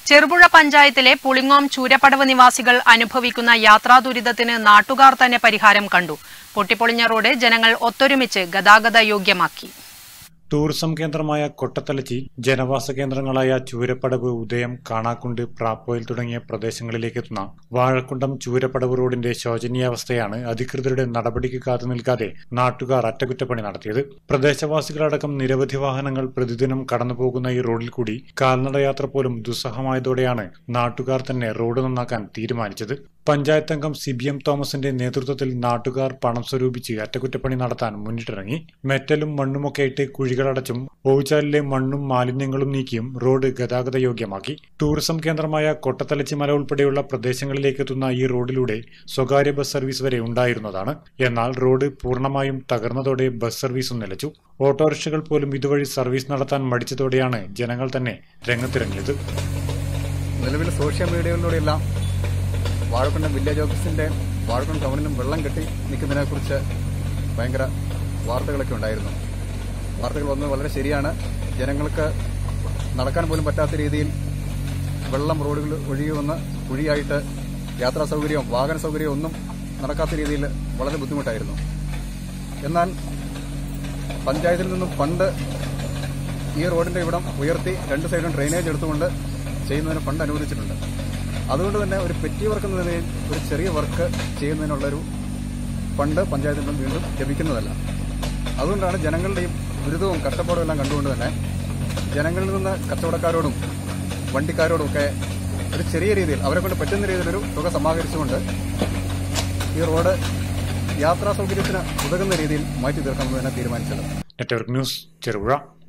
ചെറുപുഴ പഞ്ചായത്തിലെ പുളിങ്ങോം ചൂരപ്പടവ് നിവാസികൾ അനുഭവിക്കുന്ന യാത്രാ ദുരിതത്തിന് നാട്ടുകാർ തന്നെ പരിഹാരം കണ്ടു പൊട്ടിപ്പൊളിഞ്ഞ റോഡ് ജനങ്ങൾ ഒത്തൊരുമിച്ച് ഗതാഗത യോഗ്യമാക്കി ടൂറിസം കേന്ദ്രമായ കൊട്ടത്തലച്ചി ജനവാസ കേന്ദ്രങ്ങളായ ചൂരപ്പടവ് ഉദയം കാണാക്കുണ്ട് പ്രാപ്പോയിൽ തുടങ്ങിയ പ്രദേശങ്ങളിലേക്ക് എത്തുന്ന വാഴക്കുണ്ടം ചൂരപ്പടവ് റോഡിന്റെ ശോചനീയാവസ്ഥയാണ് അധികൃതരുടെ നടപടിക്ക് കാത്തു നിൽക്കാതെ നാട്ടുകാർ അറ്റകുറ്റപ്പണി നടത്തിയത് പ്രദേശവാസികളടക്കം നിരവധി വാഹനങ്ങൾ പ്രതിദിനം കടന്നുപോകുന്ന ഈ റോഡിൽ കൂടി കാൽനടയാത്ര പോലും ദുസ്സഹമായതോടെയാണ് നാട്ടുകാർ തന്നെ റോഡ് നന്നാക്കാൻ തീരുമാനിച്ചത് പഞ്ചായത്ത് അംഗം സി ബി എം തോമസിന്റെ നേതൃത്വത്തിൽ നാട്ടുകാർ പണം സ്വരൂപിച്ച് അറ്റകുറ്റപ്പണി നടത്താൻ മുന്നിട്ടിറങ്ങി മെറ്റലും മണ്ണുമൊക്കെ ഇട്ട് കുഴികളടച്ചും ഓവുചാലിലെ മണ്ണും മാലിന്യങ്ങളും നീക്കിയും റോഡ് ഗതാഗത യോഗ്യമാക്കി ടൂറിസം കേന്ദ്രമായ കൊട്ടത്തലച്ചി മല ഉൾപ്പെടെയുള്ള പ്രദേശങ്ങളിലേക്ക് എത്തുന്ന ഈ റോഡിലൂടെ സ്വകാര്യ ബസ് സർവീസ് വരെ ഉണ്ടായിരുന്നതാണ് എന്നാൽ റോഡ് പൂർണ്ണമായും തകർന്നതോടെ ബസ് സർവീസും നിലച്ചു ഓട്ടോറിക്ഷകൾ പോലും ഇതുവഴി സർവീസ് നടത്താൻ മടിച്ചതോടെയാണ് ജനങ്ങൾ തന്നെ രംഗത്തിറങ്ങിയത് നിലവിൽ സോഷ്യൽ മീഡിയകളിലൂടെയെല്ലാം വാഴക്കുണ്ടം വില്ലേജ് ഓഫീസിന്റെ വാഴക്കുണ്ടം ടൗണിലും വെള്ളം കെട്ടി നിൽക്കുന്നതിനെക്കുറിച്ച് ഭയങ്കര വാർത്തകളൊക്കെ ഉണ്ടായിരുന്നു വാർത്തകൾ വന്നത് വളരെ ശരിയാണ് ജനങ്ങൾക്ക് നടക്കാൻ പോലും പറ്റാത്ത രീതിയിൽ വെള്ളം റോഡുകൾ ഒഴുകി വന്ന് കുഴിയായിട്ട് യാത്രാ സൗകര്യവും വാഹന സൗകര്യവും ഒന്നും നടക്കാത്ത രീതിയിൽ വളരെ ബുദ്ധിമുട്ടായിരുന്നു എന്നാൽ പഞ്ചായത്തിൽ നിന്നും ഫണ്ട് ഈ റോഡിന്റെ ഇവിടം ഉയർത്തി രണ്ട് സൈഡും ഡ്രെയിനേജ് എടുത്തുകൊണ്ട് ചെയ്യുന്നതിന് ഫണ്ട് അനുവദിച്ചിട്ടുണ്ട് അതുകൊണ്ട് തന്നെ ഒരു പെറ്റി വർക്ക് എന്ന നിലയിൽ ഒരു ചെറിയ വർക്ക് ചെയ്യുന്നതിനുള്ളൊരു ഫണ്ട് പഞ്ചായത്തിൽ നിന്നും വീണ്ടും ലഭിക്കുന്നതല്ല അതുകൊണ്ടാണ് ജനങ്ങളുടെയും ദുരിതവും കഷ്ടപ്പാടും എല്ലാം കണ്ടുകൊണ്ട് തന്നെ ജനങ്ങളിൽ നിന്ന് കച്ചവടക്കാരോടും വണ്ടിക്കാരോടും ഒക്കെ ഒരു ചെറിയ രീതിയിൽ അവരെ കൊണ്ട് പറ്റുന്ന രീതിയിലൊരു തുക സമാഹരിച്ചുകൊണ്ട് ഈ റോഡ് യാത്രാ സൗകര്യത്തിന് ഉതകുന്ന രീതിയിൽ മാറ്റി തീർക്കണമെന്ന് തന്നെ തീരുമാനിച്ചത് നെറ്റ്വർക്ക് ന്യൂസ് ചെറുപുഴ